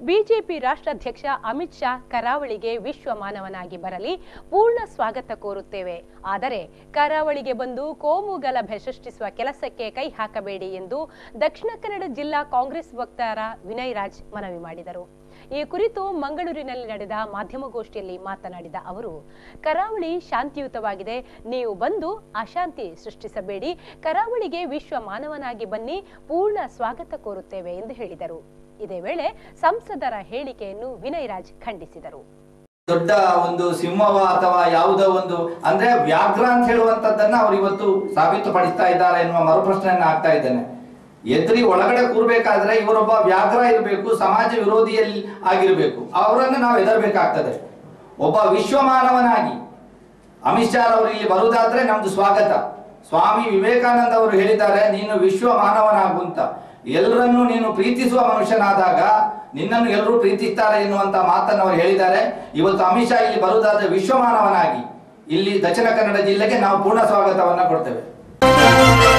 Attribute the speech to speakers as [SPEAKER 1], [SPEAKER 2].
[SPEAKER 1] BJP ರಾಷ್ಟ್ರಾಧ್ಯಕ್ಷ Amit Shah ಕರಾವಳಿಗೆ ವಿಶ್ವ ಮಾನವನಾಗಿ ಬರಲಿ ಪೂರ್ಣ ಸ್ವಾಗತ ಕೋರುತ್ತೇವೆ ಆದರೆ ಕರಾವಳಿಗೆ ಬಂದು ಕೋಮು ಗಲಭೆ ಸೃಷ್ಟಿಸುವ ಕೆಲಸಕ್ಕೆ ಕೈ ಹಾಕಬೇಡಿ ಎಂದು ದಕ್ಷಿಣ ಕನ್ನಡ ಜಿಲ್ಲಾ ಕಾಂಗ್ರೆಸ್ ವಕ್ತಾರ ವಿನಯ್ ರಾಜ್ ಮನವಿ ಮಾಡಿದರು ಈ ಕುರಿತು ಮಂಗಳೂರಿನಲ್ಲಿ ನಡೆದ ಮಾಧ್ಯಮಗೋಷ್ಠಿಯಲ್ಲಿ ಮಾತನಾಡಿದ ಅವರು ಕರಾವಳಿ ಶಾಂತಿಯುತವಾಗಿದೆ ನೀವು ಬಂದು ಅಶಾಂತಿ ಸೃಷ್ಟಿಸಬೇಡಿ ಕರಾವಳಿಗೆ ವಿಶ್ವ ಮಾನವನಾಗಿ ಬನ್ನಿ ಪೂರ್ಣ ಸ್ವಾಗತ ಕೋರುತ್ತೇವೆ ಎಂದು ಹೇಳಿದರು ಇದೇ ವೇಳೆ ಸಂಸದರ ಹೇಳಿಕೆಯನ್ನು ವಿನಯ್ ರಾಜ್ ಖಂಡಿಸಿದರು
[SPEAKER 2] ದೊಡ್ಡ ಒಂದು ಸಿಂಹವ ಅಥವಾ ಯಾವುದೋ ಒಂದು ಅಂದ್ರೆ ವ್ಯಾಘ್ರ ಅಂತ ಹೇಳುವಂತದ್ದನ್ನ ಅವ್ರು ಇವತ್ತು ಸಾಬೀತುಪಡಿಸ್ತಾ ಇದ್ದಾರೆ ಎನ್ನುವ ಮರುಪ್ರಶ್ನೆಯನ್ನ ಆಗ್ತಾ ಇದ್ದೇನೆ ಎದುರಿ ಒಳಗಡೆ ಕೂರ್ಬೇಕಾದ್ರೆ ಇವರೊಬ್ಬ ವ್ಯಾಘ್ರ ಇರಬೇಕು ಸಮಾಜ ವಿರೋಧಿಯಲ್ಲಿ ಆಗಿರಬೇಕು ಅವರನ್ನು ನಾವು ಎದರ್ಬೇಕಾಗ್ತದೆ ಒಬ್ಬ ವಿಶ್ವ ಮಾನವನಾಗಿ ಅಮಿತ್ ಶಾ ಅವರು ಇಲ್ಲಿ ಬರುವುದಾದ್ರೆ ನಮ್ದು ಸ್ವಾಗತ ಸ್ವಾಮಿ ವಿವೇಕಾನಂದ ಅವರು ಹೇಳಿದ್ದಾರೆ ನೀನು ವಿಶ್ವ ಮಾನವನಾಗು ಅಂತ ಎಲ್ಲರನ್ನೂ ನೀನು ಪ್ರೀತಿಸುವ ಮನುಷ್ಯನಾದಾಗ ನಿನ್ನನ್ನು ಎಲ್ಲರೂ ಪ್ರೀತಿಸ್ತಾರೆ ಎನ್ನುವಂತ ಮಾತನ್ನು ಅವರು ಹೇಳಿದ್ದಾರೆ ಇವತ್ತು ಅಮಿತ್ ಶಾ ಇಲ್ಲಿ ಬರುವುದಾದ್ರೆ ವಿಶ್ವ ಮಾನವನಾಗಿ ಇಲ್ಲಿ ದಕ್ಷಿಣ ಕನ್ನಡ ಜಿಲ್ಲೆಗೆ ನಾವು ಪೂರ್ಣ ಸ್ವಾಗತವನ್ನ ಕೊಡ್ತೇವೆ